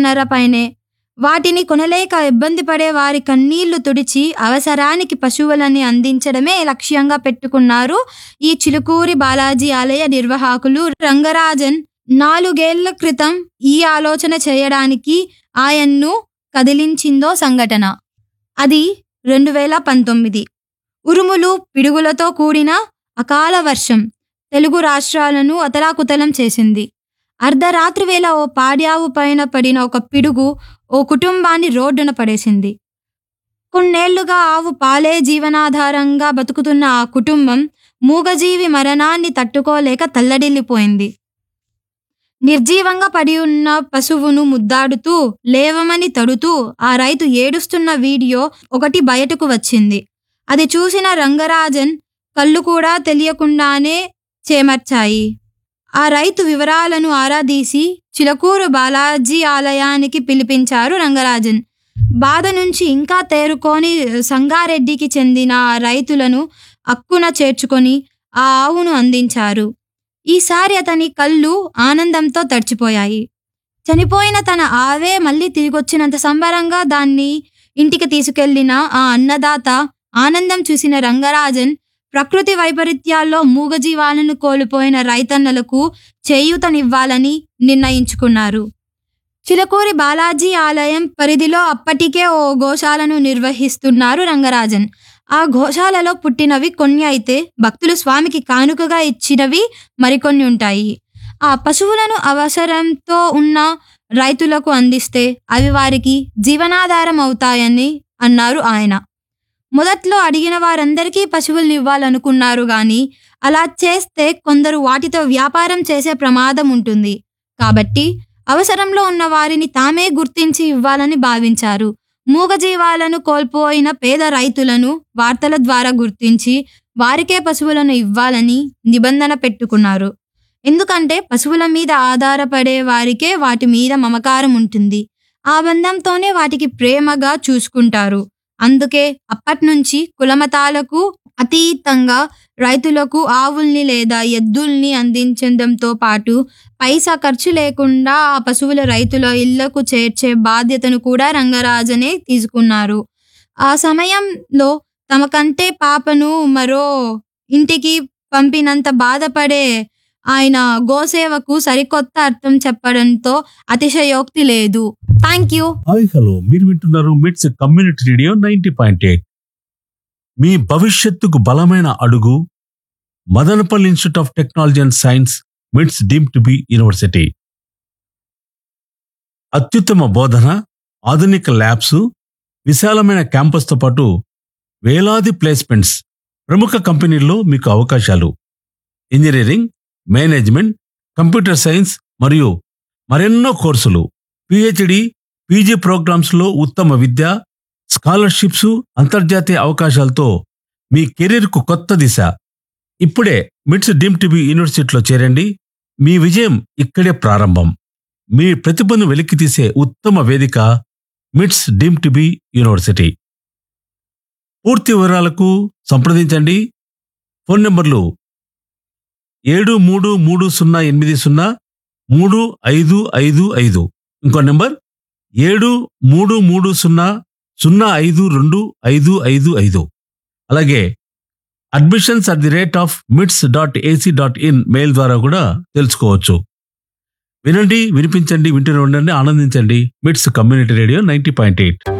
లక్షన్నర పైనే వాటిని కొనలేక ఇబ్బంది పడే వారి కన్నీళ్లు తుడిచి అవసరానికి పశువులని అందించడమే లక్ష్యంగా పెట్టుకున్నారు ఈ చిలుకూరి బాలాజీ ఆలయ నిర్వాహకులు రంగరాజన్ నాలుగేళ్ల క్రితం ఈ ఆలోచన చేయడానికి ఆయన్ను కదిలించిందో సంఘటన అది రెండు వేల పంతొమ్మిది ఉరుములు పిడుగులతో కూడిన అకాల వర్షం తెలుగు రాష్ట్రాలను అతలాకుతలం చేసింది అర్ధరాత్రి వేళ ఓ పాడ్యావు పైన పడిన ఒక పిడుగు ఓ కుటుంబాన్ని రోడ్డున పడేసింది కొన్నేళ్లుగా ఆవు పాలే జీవనాధారంగా బతుకుతున్న ఆ కుటుంబం మూగజీవి మరణాన్ని తట్టుకోలేక తల్లడిల్లిపోయింది నిర్జీవంగా పడి ఉన్న పశువును ముద్దాడుతూ లేవమని తడుతూ ఆ రైతు ఏడుస్తున్న వీడియో ఒకటి బయటకు వచ్చింది అది చూసిన రంగరాజన్ కళ్ళు కూడా తెలియకుండానే చేమర్చాయి ఆ రైతు వివరాలను ఆరాదీసి చిలకూరు బాలాజీ ఆలయానికి పిలిపించారు రంగరాజన్ బాధ నుంచి ఇంకా తేరుకొని సంగారెడ్డికి చెందిన ఆ రైతులను అక్కున చేర్చుకొని ఆ ఆవును అందించారు ఈసారి అతని కళ్ళు ఆనందంతో తడిచిపోయాయి చనిపోయిన తన ఆవే మళ్ళీ తిరిగొచ్చినంత సంబరంగా దాన్ని ఇంటికి తీసుకెళ్లిన ఆ అన్నదాత ఆనందం చూసిన రంగరాజన్ ప్రకృతి వైపరీత్యాల్లో మూగజీవాలను కోల్పోయిన రైతన్నలకు చేయూతనివ్వాలని నిర్ణయించుకున్నారు చిలకూరి బాలాజీ ఆలయం పరిధిలో అప్పటికే ఓ గోశాలను నిర్వహిస్తున్నారు రంగరాజన్ ఆ గోశాలలో పుట్టినవి కొన్ని అయితే భక్తులు స్వామికి కానుకగా ఇచ్చినవి మరికొన్ని ఉంటాయి ఆ పశువులను అవసరంతో ఉన్న రైతులకు అందిస్తే అవి వారికి జీవనాధారం అవుతాయని అన్నారు ఆయన మొదట్లో అడిగిన వారందరికీ పశువుల్ని ఇవ్వాలనుకున్నారు గాని అలా చేస్తే కొందరు వాటితో వ్యాపారం చేసే ప్రమాదం ఉంటుంది కాబట్టి అవసరంలో ఉన్న వారిని తామే గుర్తించి ఇవ్వాలని భావించారు మూగజీవాలను కోల్పోయిన పేద రైతులను వార్తల ద్వారా గుర్తించి వారికే పశువులను ఇవ్వాలని నిబంధన పెట్టుకున్నారు ఎందుకంటే పశువుల మీద ఆధారపడే వారికే వాటి మీద మమకారం ఉంటుంది ఆ బంధంతోనే వాటికి ప్రేమగా చూసుకుంటారు అందుకే అప్పట్నుంచి కులమతాలకు అతీతంగా రైతులకు ఆవుల్ని లేదా ఎద్దుల్ని అందించడంతో పాటు పైసా ఖర్చు లేకుండా ఆ పశువుల రైతుల ఇళ్లకు చేర్చే బాధ్యతను కూడా రంగరాజనే తీసుకున్నారు ఆ సమయంలో తమకంటే పాపను మరో ఇంటికి పంపినంత బాధపడే ఆయన గోసేవకు సరికొత్త అర్థం చెప్పడంతో అతిశయోక్తి లేదు థ్యాంక్ యూ హాయ్ హలో మీరు వింటున్నారు MITS community radio ninety point eight మీ భవిష్యత్తుకు బలమైన అడుగు Madanapalle institute of technology and science MITS deemed to be university అత్యుత్తమ బోధన ఆధునిక ల్యాబ్స్ విశాలమైన క్యాంపస్తో పాటు వేలాది ప్లేస్మెంట్స్ ప్రముఖ కంపెనీల్లో మీకు అవకాశాలు ఇంజనీరింగ్ మేనేజ్మెంట్ కంప్యూటర్ సైన్స్ మరియు మరెన్నో కోర్సులు పిహెచ్డి పీజీ ప్రోగ్రామ్స్లో ఉత్తమ విద్య స్కాలర్షిప్స్ అంతర్జాతీయ అవకాశాలతో మీ కెరీర్కు కొత్త దిశ ఇప్పుడే మిట్స్ డీమ్ టీబీ యూనివర్సిటీలో చేరండి మీ విజయం ఇక్కడే ప్రారంభం మీ ప్రతిభను వెలికితీసే ఉత్తమ వేదిక మిట్స్ డీమ్ టీబీ యూనివర్సిటీ పూర్తి వివరాలకు సంప్రదించండి ఫోన్ నంబర్లు ఏడు మూడు మూడు సున్నా ఎనిమిది సున్నా మూడు ఐదు ఐదు ఐదు ఇంకో నెంబర్ ఏడు మూడు మూడు సున్నా సున్నా ఐదు రెండు ఐదు ఐదు ఐదు అలాగే admissions at the rate of MITS dot A C dot in mail ద్వారా కూడా తెలుసుకోవచ్చు వినండి వినిపించండి వింటూనే ఉండండి ఆనందించండి MITS community radio ninety point eight